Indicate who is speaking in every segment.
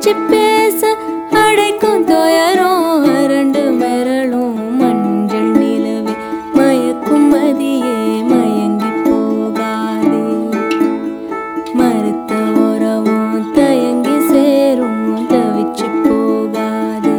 Speaker 1: சிரிச்சு பேச அடைக்கும் துயரம் அரண்டு மிரளும் மஞ்சள் நிலவே மயக்கும் மதியே மயங்கி போகாதே மறுத்த உறவும் தயங்கி சேரும் தவிச்சு போகாதே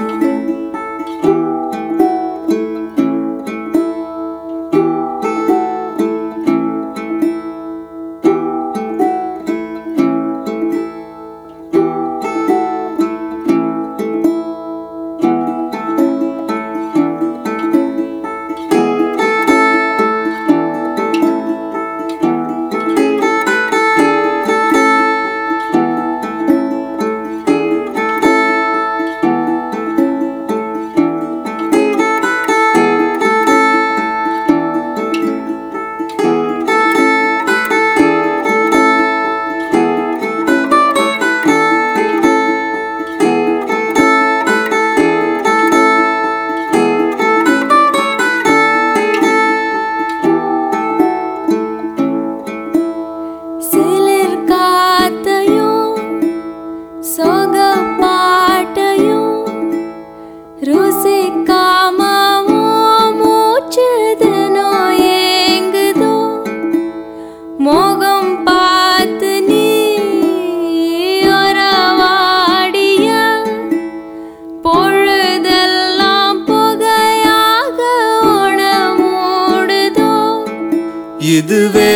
Speaker 1: சிலிர் காத்தையும் சோக பாட்டையும் ருசிக்காமவோ மூச்சு தினம் ஏங்குதோ மோகம் பார்த்து நீ ஒரவாடிய பொழுதெல்லாம் புகையாக உணமூடுதோ
Speaker 2: இதுவே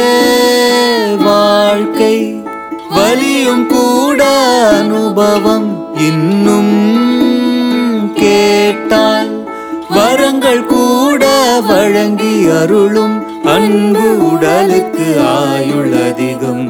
Speaker 2: வாழ்க்கை வலியும் கூட அனுபவம் இன்னும் கேட்டால் வரங்கள் கூட வழங்கி அருளும் அன்பு உடலுக்கு ஆயுள் அதிகம்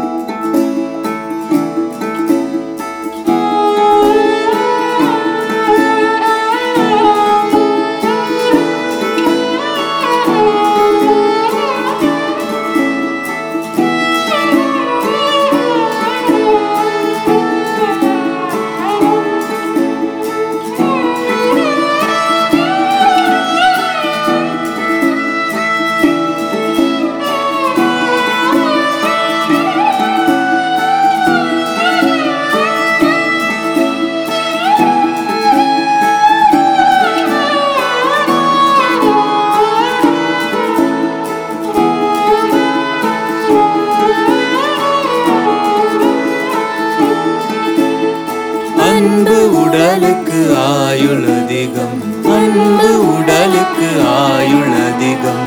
Speaker 2: அன்பு உடலுக்கு ஆயுள் அதிகம் அன்பு உடலுக்கு ஆயுள் அதிகம்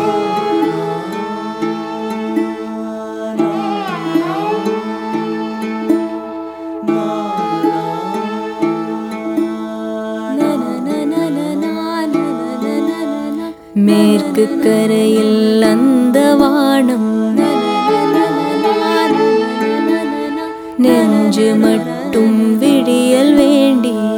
Speaker 1: மேற்கு கரையில் அந்த வானம் நெஞ்சு மட்டும் விடியல் வேண்டி